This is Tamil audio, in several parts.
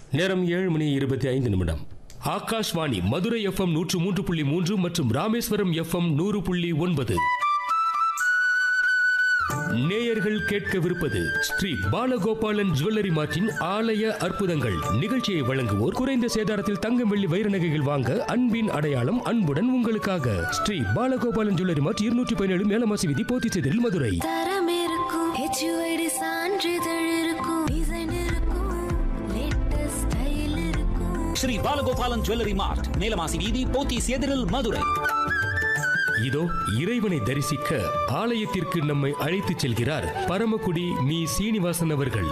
நேரம் ஏழு மணி இருபத்தி ஐந்து நிமிடம் ஆகாஷ்வாணி மதுரை எஃப்எம் நூற்று மூன்று புள்ளி மூன்று மற்றும் ராமேஸ்வரம் எஃப்எம் நூறு புள்ளி ஒன்பது நேயர்கள் கேட்கவிருப்பது ஸ்ரீ பாலகோபாலன் ஜுவல்லரி மார்ட்டின் ஆலய அற்புதங்கள் நிகழ்ச்சியை வழங்குவோர் குறைந்த சேதாரத்தில் தங்கம் வெள்ளி வைர நகைகள் வாங்க அன்பின் அடையாளம் அன்புடன் உங்களுக்காக ஸ்ரீ பாலகோபாலன் ஜுவல்லரி மார்ட் இருநூற்றி பதினேழு மேலமாசி விதி போத்திச்செதில் மதுரை தரம் இருக்கும் ஹெச்யூஐடி சான்றிதழ் இருக்கும் டிசைன் இருக்கும் லேட்டஸ்ட் ஸ்டைல் இருக்கும் ஸ்ரீ பாலகோபாலன் ஜுவல்லரி மார்ட் மேலமாசி வீதி போத்தீஸ் எதிரில் மதுரை இதோ இறைவனை தரிசிக்க ஆலயத்திற்கு நம்மை அழைத்துச் செல்கிறார் பரமக்குடி மீ சீனிவாசன் அவர்கள்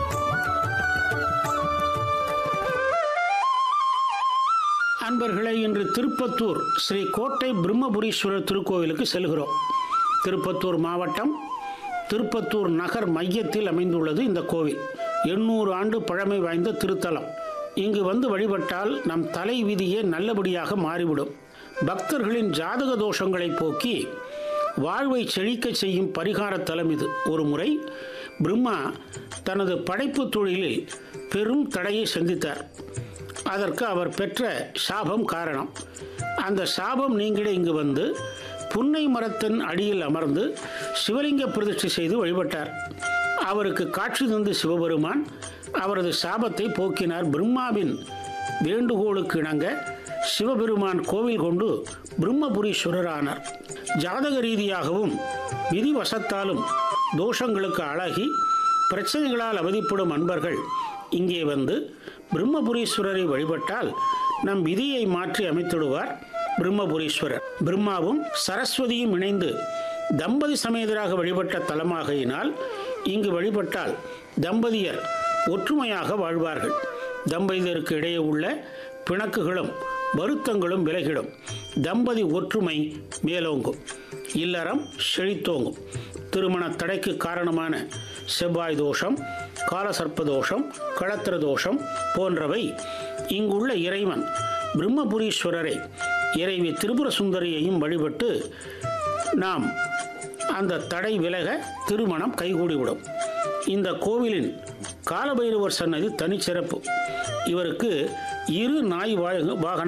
அன்பர்களே இன்று திருப்பத்தூர் ஸ்ரீ கோட்டை பிரம்மபுரீஸ்வரர் திருக்கோவிலுக்கு செல்கிறோம் திருப்பத்தூர் மாவட்டம் திருப்பத்தூர் நகர் மையத்தில் அமைந்துள்ளது இந்த கோவில் எண்ணூறு ஆண்டு பழமை வாய்ந்த திருத்தலம் இங்கு வந்து வழிபட்டால் நம் தலை விதியே நல்லபடியாக மாறிவிடும் பக்தர்களின் ஜாதக தோஷங்களை போக்கி வாழ்வை செழிக்க செய்யும் பரிகார தலம் இது ஒரு முறை பிரம்மா தனது படைப்பு தொழிலில் பெரும் தடையை சந்தித்தார் அதற்கு அவர் பெற்ற சாபம் காரணம் அந்த சாபம் நீங்கிட இங்கு வந்து புன்னை மரத்தின் அடியில் அமர்ந்து சிவலிங்க பிரதிஷ்டை செய்து வழிபட்டார் அவருக்கு காட்சி தந்து சிவபெருமான் அவரது சாபத்தை போக்கினார் பிரம்மாவின் வேண்டுகோளுக்கு இணங்க சிவபெருமான் கோவில் கொண்டு பிரம்மபுரீஸ்வரர் ஆனார் ஜாதக ரீதியாகவும் விதிவசத்தாலும் தோஷங்களுக்கு அழகி பிரச்சனைகளால் அவதிப்படும் அன்பர்கள் இங்கே வந்து பிரம்மபுரீஸ்வரரை வழிபட்டால் நம் விதியை மாற்றி அமைத்திடுவார் பிரம்மபுரீஸ்வரர் பிரம்மாவும் சரஸ்வதியும் இணைந்து தம்பதி சமேதராக வழிபட்ட தலமாகையினால் இங்கு வழிபட்டால் தம்பதியர் ஒற்றுமையாக வாழ்வார்கள் தம்பதியருக்கு இடையே உள்ள பிணக்குகளும் வருத்தங்களும் விலகிடும் தம்பதி ஒற்றுமை மேலோங்கும் இல்லறம் செழித்தோங்கும் திருமண தடைக்கு காரணமான செவ்வாய் தோஷம் காலசர்ப்ப தோஷம் களத்திர தோஷம் போன்றவை இங்குள்ள இறைவன் பிரம்மபுரீஸ்வரரை இறைவி திரிபுர சுந்தரியையும் வழிபட்டு நாம் அந்த தடை விலக திருமணம் கைகூடிவிடும் இந்த கோவிலின் காலபைரவர் சன்னதி தனிச்சிறப்பு இவருக்கு இரு நாய் வாகன